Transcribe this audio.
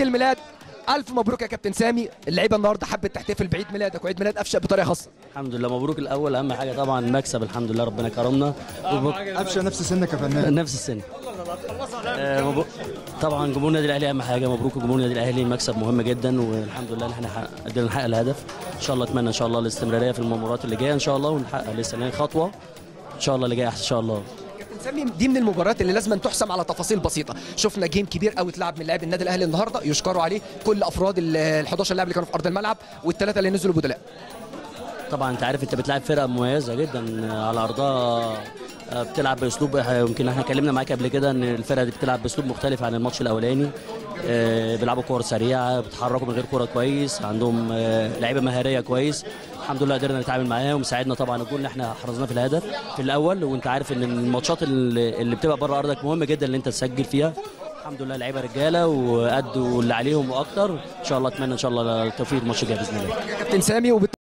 عيد الميلاد الف مبروك يا كابتن سامي اللعيبه النهارده حبت تحتفل بعيد ميلادك وعيد ميلاد افشا بطريقه خاصه الحمد لله مبروك الاول اهم حاجه طبعا المكسب الحمد لله ربنا كرمنا وب- قفشه نفس سنك يا فنان نفس السن آه، مبروك- طبعا جمهور النادي الاهلي اهم حاجه مبروك جمهور النادي الاهلي مكسب مهم جدا والحمد لله ان احنا حقق- قدرنا نحقق الهدف ان شاء الله اتمنى ان شاء الله الاستمراريه في المباريات اللي جايه ان شاء الله ونحقق لسه لنا خطوه ان شاء الله اللي جاي احسن ان شاء الله كابتن سامي دي من المباريات اللي لازم تحسم على تفاصيل بسيطه شفنا جيم كبير قوي اتلعب من لاعب النادي الاهلي النهارده يشكروا عليه كل افراد ال 11 لاعب اللي كانوا في ارض الملعب والثلاثه اللي نزلوا بدلاء طبعا انت عارف انت بتلعب فرقه مميزه جدا على ارضها آه، بتلعب باسلوب آه، يمكن احنا اتكلمنا معاك قبل كده ان الفرقه دي بتلعب باسلوب مختلف عن الماتش الاولاني آه، بيلعبوا كور سريعه بيتحركوا من غير كوره كويس عندهم آه، لعيبه مهاريه كويس الحمد لله قدرنا نتعامل معاهم وساعدنا طبعا الجول اللي احنا حرزناه في الهدف في الاول وانت عارف ان الماتشات اللي اللي بتبقى بره ارضك مهم جدا ان انت تسجل فيها الحمد لله لعيبه رجاله وادوا اللي عليهم واكتر ان شاء الله اتمنى ان شاء الله التوفيق الماتش الجاي باذن الله كابتن سامي وبت...